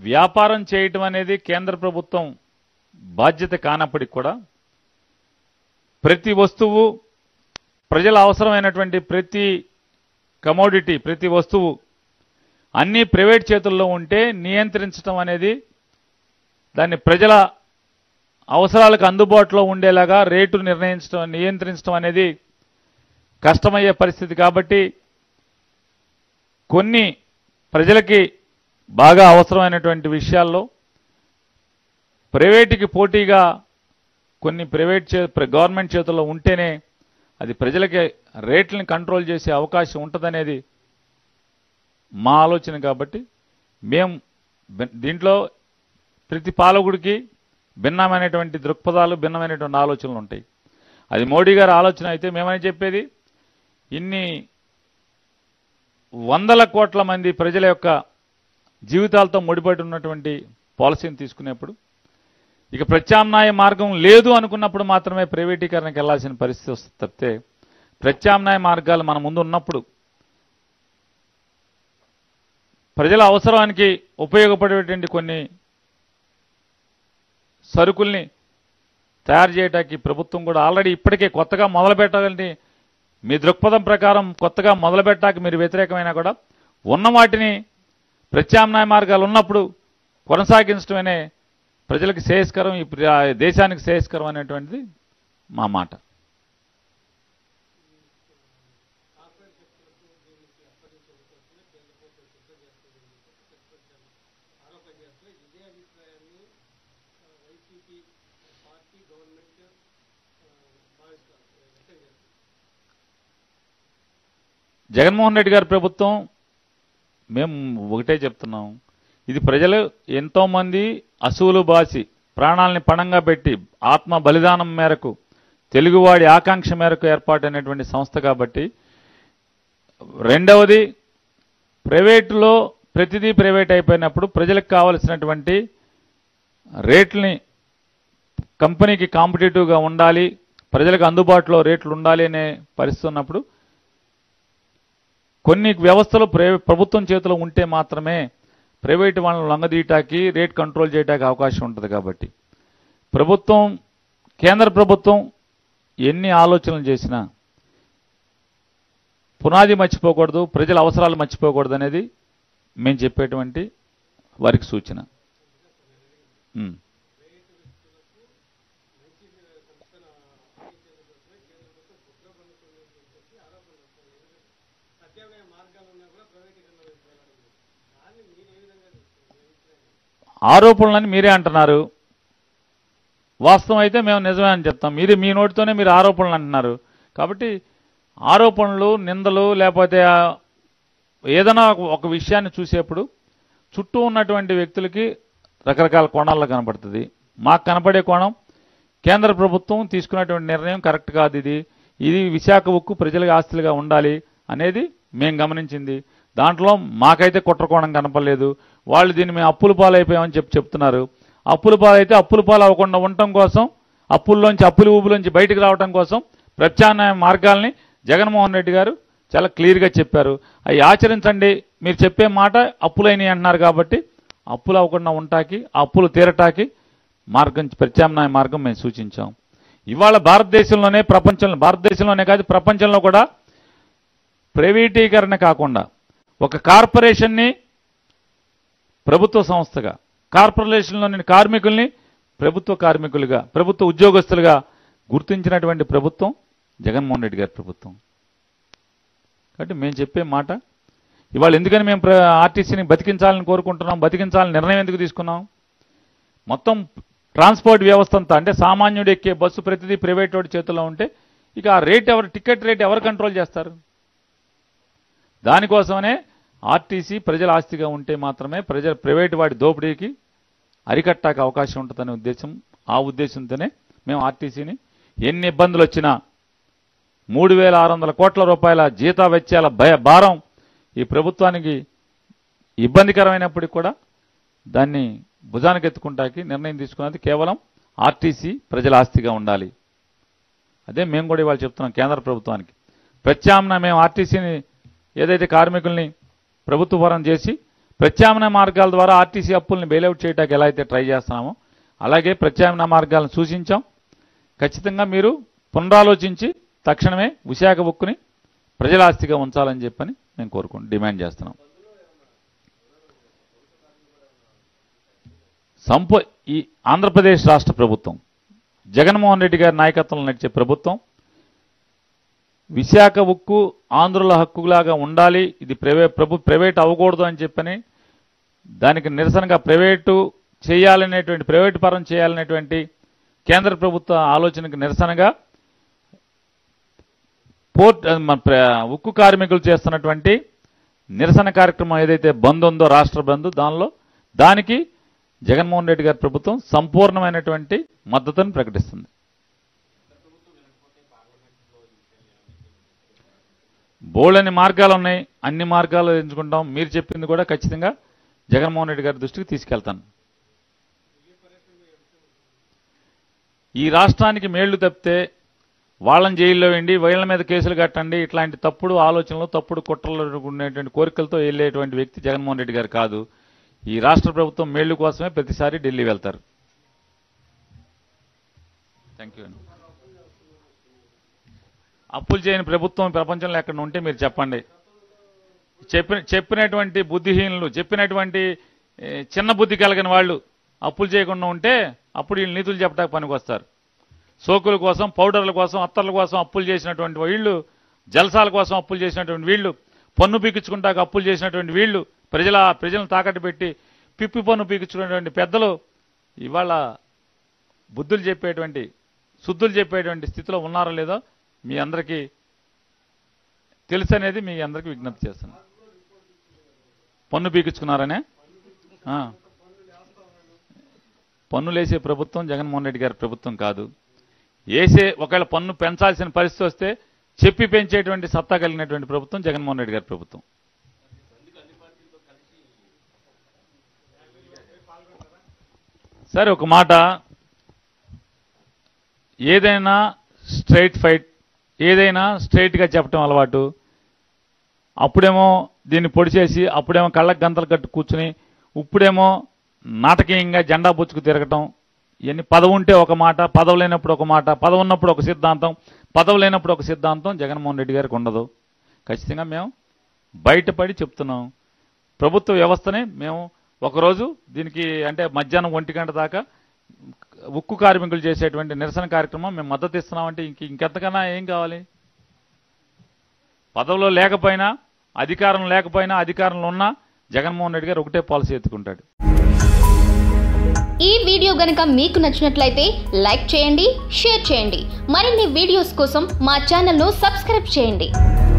వ్యాపారం చేయటం అనేది కేంద్ర ప్రభుత్వం బాధ్యత కానప్పటికి కూడా ప్రతి వస్తువు ప్రజల అవసరమైనటువంటి ప్రతి కమోడిటీ ప్రతి వస్తువు అన్నీ ప్రైవేట్ చేతుల్లో ఉంటే నియంత్రించడం అనేది దాన్ని ప్రజల అవసరాలకు అందుబాటులో ఉండేలాగా రేటు నిర్ణయించడం నియంత్రించడం అనేది కష్టమయ్యే పరిస్థితి కాబట్టి కొన్ని ప్రజలకి బాగా అవసరమైనటువంటి విషయాల్లో ప్రైవేటుకి పోటీగా కొన్ని ప్రైవేట్ చే ప్ర- గవర్నమెంట్ చేతుల్లో ఉంటేనే అది ప్రజలకి రేట్లను కంట్రోల్ చేసే అవకాశం ఉంటుందనేది మా ఆలోచన కాబట్టి మేము బె- దీంట్లో ప్రతి పాలకుడికి భిన్నమైనటువంటి దృక్పథాలు భిన్నమైనటువంటి ఆలోచనలు ఉంటాయి అది మోడీ గారి ఆలోచన అయితే మేమని చెప్పేది ఇన్ని వందల కోట్ల మంది ప్రజల యొక్క జీవితాలతో ముడిపడి ఉన్నటువంటి పాలసీని తీసుకునేప్పుడు ఇక ప్రత్యామ్నాయ మార్గం లేదు అనుకున్నప్పుడు మాత్రమే ప్రైవేటీకరణకి వెళ్లాల్సిన పరిస్థితి వస్తుంది తప్పితే ప్రత్యామ్నాయ మార్గాలు మన ముందు ఉన్నప్పుడు ప్రజల అవసరానికి ఉపయోగపడేటువంటి కొన్ని సరుకుల్ని తయారు చేయడానికి ప్రభుత్వం కూడా ఆల్రెడీ ఇప్పటికే కొత్తగా మొదలు పెట్టాలని మీ దృక్పథం ప్రకారం కొత్తగా మొదలు పెట్టాక మీరు వ్యతిరేకమైనా కూడా ఉన్న వాటిని ప్రత్యామ్నాయ మార్గాలు ఉన్నప్పుడు కొనసాగించడమనే ప్రజలకు శ్రేయస్కరం ఈ ప్ర- దేశానికి శ్రేయస్కరం అనేటువంటిది మా మాట జగన్మోహన్ రెడ్డి గారి ప్రభుత్వం మేము ఒకటే చెప్తున్నాం ఇది ప్రజలు ఎంతోమంది అసువులు బాసి ప్రాణాలని పణంగా పెట్టి ఆత్మ బలిదానం మేరకు తెలుగువాడి ఆకాంక్ష మేరకు ఏర్పాటైనటువంటి సంస్థ కాబట్టి రెండవది ప్రైవేటులో ప్రతిదీ ప్రైవేట్ అయిపోయినప్పుడు ప్రజలకు కావలసినటువంటి రేట్లని కంపెనీకి కాంపిటేటివ్గా ఉండాలి ప్రజలకు అందుబాటులో రేట్లు ఉండాలి అనే పరిస్థితి ఉన్నప్పుడు కొన్ని వ్యవస్థలు ప్రైవే- ప్రభుత్వం చేతిలో ఉంటే మాత్రమే ప్రైవేట్ వాళ్ళని లొంగదీయటానికి రేట్ కంట్రోల్ చేయడానికి అవకాశం ఉంటుంది కాబట్టి ప్రభుత్వం కేంద్ర ప్రభుత్వం ఎన్ని ఆలోచనలు చేసినా పునాది మర్చిపోకూడదు ప్రజల అవసరాలు మర్చిపోకూడదు అనేది మేము చెప్పేటువంటి వారికి సూచన ఉమ్. ఆరోపణలని మీరే అంటున్నారు వాస్తవం అయితే మేము నిజమే అని చెప్తాం మీరే మీ నోటితోనే మీరు ఆరోపణలు అంటున్నారు కాబట్టి ఆరోపణలు నిందలు లేకపోతే ఆ ఏదైనా ఒక విషయాన్ని చూసేప్పుడు చుట్టూ ఉన్నటువంటి వ్యక్తులకి రకరకాల కోణాల్లో కనపడుతుంది మాకు కనపడే కోణం కేంద్ర ప్రభుత్వం తీసుకున్నటువంటి నిర్ణయం కరెక్ట్ కాదు ఇది ఇది విశాఖ ఉక్కు ప్రజలకు ఆస్తులుగా ఉండాలి అనేది మేము గమనించింది దాంట్లో మాకైతే కుట్రకోణం కనపడలేదు వాళ్ళు దీన్ని మేము అప్పుల పాలైపోయామని చెప్పి చెప్తున్నారు అప్పుల పాలైతే అప్పుల పాలు అవ్వకుండా ఉండటం కోసం అప్పుల్లోంచి అప్పుల ఊబులోంచి బయటకు రావడం కోసం ప్రత్యామ్నాయ మార్గాల్ని జగన్మోహన్ రెడ్డి గారు చాలా క్లియర్గా చెప్పారు అవి ఆచరించండి మీరు చెప్పే మాట అప్పులైనవి అంటున్నారు కాబట్టి అప్పులు అవ్వకుండా ఉంటాకి ఆ అప్పులు తీరటాకి మార్గం ప్రత్యామ్నాయ మార్గం మేము సూచించాం ఇవాళ భారతదేశంలోనే ప్రపంచంలో భారతదేశంలోనే కాదు ప్రపంచంలో కూడా ప్రైవేటీకరణ కాకుండా ఒక కార్పొరేషన్ని ప్రభుత్వ సంస్థగా కార్పొరేషన్లోని కార్మికుల్ని ప్రభుత్వ కార్మికులుగా ప్రభుత్వ ఉద్యోగస్తులుగా గుర్తించినటువంటి ప్రభుత్వం జగన్మోహన్ రెడ్డి గారి ప్రభుత్వం కాబట్టి మేము చెప్పే మాట ఇవాళ ఎందుకని మేము ప్ర- ఆర్టీసీని బతికించాలని కోరుకుంటున్నాం బతికించాలని నిర్ణయం ఎందుకు తీసుకున్నాం మొత్తం ట్రాన్స్పోర్ట్ వ్యవస్థ అంతా అంటే సామాన్యుడు ఎక్కే బస్సు ప్రతిదీ ప్రైవేట్ వాడి చేతుల్లో ఉంటే ఇక ఆ రేట్ ఎవరు టికెట్ రేట్ ఎవరు కంట్రోల్ చేస్తారు దానికోసమనే ఆర్టీసీ ప్రజల ఆస్తిగా ఉంటే మాత్రమే ప్రజల ప్రైవేట్ వాడి దోపిడీకి అరికట్టాక అవకాశం ఉంటుందనే ఉద్దేశం ఆ ఉద్దేశంతోనే మేము ఆర్టీసీని ఎన్ని ఇబ్బందులు వచ్చినా మూడు వేల ఆరు వందల కోట్ల రూపాయల జీతా వెచ్చాల భయ భారం ఈ ప్రభుత్వానికి ఇబ్బందికరమైనప్పటికీ కూడా దాన్ని భుజానికి ఎత్తుకుంటాకి నిర్ణయం తీసుకున్నది కేవలం ఆర్టీసీ ప్రజల ఆస్తిగా ఉండాలి అదే మేము కూడా ఇవాళ చెప్తున్నాం కేంద్ర ప్రభుత్వానికి ప్రత్యామ్నాయ మేము ఆర్టీసీని ఏదైతే కార్మికుల్ని ప్రభుత్వ పరం చేసి ప్రత్యామ్నాయ మార్గాల ద్వారా ఆర్టీసీ అప్పుల్ని బెయిలౌట్ చేయడానికి ఎలా అయితే ట్రై చేస్తున్నామో అలాగే ప్రత్యామ్నాయ మార్గాలను సూచించాం ఖచ్చితంగా మీరు పునరాలోచించి తక్షణమే విశాఖ ఉక్కుని ప్రజల ఆస్తిగా ఉంచాలని చెప్పని మేము కోరుకుంటూ డిమాండ్ చేస్తున్నాం సంప ఈ ఆంధ్రప్రదేశ్ రాష్ట్ర ప్రభుత్వం జగన్మోహన్ రెడ్డి గారి నాయకత్వంలో నడిచే ప్రభుత్వం విశాఖ ఉక్కు ఆంధ్రుల హక్కులాగా ఉండాలి ఇది ప్రైవే ప్రభు ప్రైవేట్ అవ్వకూడదు అని చెప్పని దానికి నిరసనగా ప్రైవేటు చేయాలనేటువంటి ప్రైవేటు పరం చేయాలనేటువంటి కేంద్ర ప్రభుత్వ ఆలోచనకు నిరసనగా పోర్ట్ మన ప్ర- ఉక్కు కార్మికులు చేస్తున్నటువంటి నిరసన కార్యక్రమం ఏదైతే బంద్ ఉందో రాష్ట్ర బంద్ దానిలో దానికి జగన్మోహన్ రెడ్డి గారి ప్రభుత్వం సంపూర్ణమైనటువంటి మద్దతును ప్రకటిస్తుంది బోళ్ళని మార్గాలు ఉన్నాయి అన్ని మార్గాలు ఎంచుకుంటాం మీరు చెప్పింది కూడా ఖచ్చితంగా జగన్మోహన్ రెడ్డి గారి దృష్టికి తీసుకెళ్తాను ఈ రాష్ట్రానికి మేళ్లు తప్పితే వాళ్ళని జైల్లో వేయండి వీళ్ళ మీద కేసులు కట్టండి ఇట్లాంటి తప్పుడు ఆలోచనలు తప్పుడు కుట్రలు ఉండేటువంటి కోరికలతో వెళ్ళేటువంటి వ్యక్తి జగన్మోహన్ రెడ్డి గారు కాదు ఈ రాష్ట్ర ప్రభుత్వం మేళ్లు కోసమే ప్రతిసారి ఢిల్లీ వెళ్తారు థ్యాంక్ యూ అప్పులు చేయని ప్రభుత్వం ప్రపంచంలో ఎక్కడ ఉంటే మీరు చెప్పండి చెప్పిన చెప్పినటువంటి బుద్ధిహీనులు చెప్పినటువంటి ఏ, చిన్న బుద్ధి కలిగిన వాళ్ళు అప్పులు చేయకుండా ఉంటే అప్పుడు వీళ్ళు నీతులు చెప్పడానికి పనికొస్తారు సోకుల కోసం పౌడర్ల కోసం అత్తర్ల కోసం అప్పులు చేసినటువంటి వీళ్ళు జలసాల కోసం అప్పులు చేసినటువంటి వీళ్ళు పన్ను పీకించుకుంటాక అప్పులు చేసినటువంటి వీళ్ళు ప్రజల ప్రజలను తాకట్టు పెట్టి పిప్పి పన్ను పీకించుకున్నటువంటి పెద్దలు ఇవాళ బుద్ధులు చెప్పేటువంటి శుద్ధులు చెప్పేటువంటి స్థితిలో ఉన్నారో లేదో మీ అందరికీ తెలుసు అనేది మీ అందరికీ విజ్ఞప్తి చేస్తాను పన్ను పీకించుకున్నారనే ఆ. పన్నులేసే ప్రభుత్వం జగన్మోహన్ రెడ్డి గారి ప్రభుత్వం కాదు వేసే ఒకవేళ పన్ను పెంచాల్సిన పరిస్థితి వస్తే చెప్పి పెంచేటువంటి సత్తా కలిగినటువంటి ప్రభుత్వం జగన్మోహన్ రెడ్డి గారి ప్రభుత్వం సరే ఒక మాట ఏదైనా స్ట్రైట్ ఫైట్ ఏదైనా స్ట్రైట్గా చెప్పడం అలవాటు అప్పుడేమో దీన్ని పొడి చేసి అప్పుడేమో కళ్ళకు గంతలు కట్టు కూర్చుని ఇప్పుడేమో నాటకీయంగా జెండా బుచ్చుకు తిరగటం ఇవన్నీ పదవి ఉంటే ఒక మాట పదవి లేనప్పుడు ఒక మాట పదవి ఉన్నప్పుడు ఒక సిద్ధాంతం పదవి లేనప్పుడు ఒక సిద్ధాంతం జగన్మోహన్ రెడ్డి గారికి ఉండదు ఖచ్చితంగా మేము బయటపడి చెప్తున్నాం ప్రభుత్వ వ్యవస్థని మేము ఒకరోజు దీనికి అంటే మధ్యాహ్నం ఒంటి గంట దాకా ఉక్కు కార్మికులు చేసేటువంటి నిరసన కార్యక్రమం మేము మద్దతు ఇస్తున్నామంటే ఇంక ఇంకెంతకన్నా ఏం కావాలి పదవిలో లేకపోయినా అధికారం లేకపోయినా అధికారంలో ఉన్నా జగన్మోహన్ రెడ్డి గారు ఒకటే పాలసీ ఎత్తుకుంటాడు ఈ వీడియో గనుక మీకు నచ్చినట్లయితే లైక్ చేయండి షేర్ చేయండి మరిన్ని వీడియోస్ కోసం మా ఛానల్ను సబ్స్క్రైబ్ చేయండి